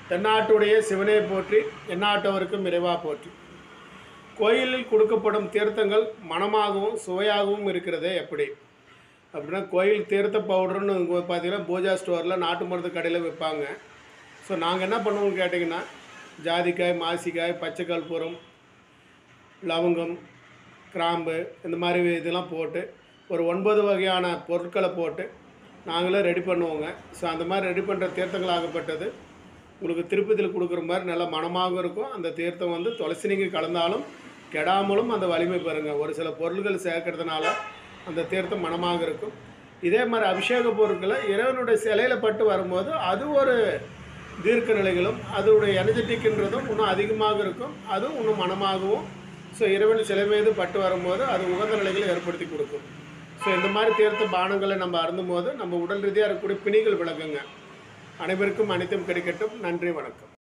தென்னாட்டுடைய சிவனை போற்றி எந்நாட்டவருக்கும் இறைவா போற்றி கோயிலில் கொடுக்கப்படும் தீர்த்தங்கள் மணமாகவும் சுவையாகவும் இருக்கிறதே எப்படி அப்படின்னா கோயில் தீர்த்த பவுடர்னு இங்க பார்த்தீங்கன்னா பூஜா ஸ்டோரில் நாட்டு மருந்து கடையில் விற்பாங்க ஸோ நாங்கள் என்ன பண்ணுவோம்னு கேட்டிங்கன்னா ஜாதிக்காய் மாசிக்காய் பச்சை கற்பூரம் லவங்கம் கிராம்பு இந்த மாதிரி இதெல்லாம் போட்டு ஒரு ஒன்பது வகையான பொருட்களை போட்டு நாங்களே ரெடி பண்ணுவோங்க ஸோ அந்த மாதிரி ரெடி பண்ணுற தீர்த்தங்களாகப்பட்டது உங்களுக்கு திருப்பதியில் கொடுக்குற மாதிரி நல்ல மனமாகவும் இருக்கும் அந்த தீர்த்தம் வந்து துளசி நீங்கள் கலந்தாலும் கெடாமலும் அந்த வலிமை பெறுங்க ஒரு சில பொருள்கள் சேர்க்கறதுனால அந்த தீர்த்தம் மனமாக இருக்கும் இதே மாதிரி அபிஷேக பொருட்களை இறைவனுடைய சிலையில் பட்டு வரும்போது அது ஒரு தீர்க்க நிலைகளும் அதோடைய எனர்ஜெட்டிக்ன்றதும் இன்னும் அதிகமாக இருக்கும் அதுவும் இன்னும் மனமாகவும் ஸோ இறைவன் சிலை மீது பட்டு வரும்போது அது உகந்த நிலைகளை ஏற்படுத்தி கொடுக்கும் ஸோ இந்த மாதிரி தீர்த்த பானங்களை நம்ம அருந்தும் போது நம்ம உடல் ரீதியாக இருக்கக்கூடிய பிணிகள் விலகுங்க அனைவருக்கும் அனைத்தும் கிடைக்கட்டும் நன்றி வணக்கம்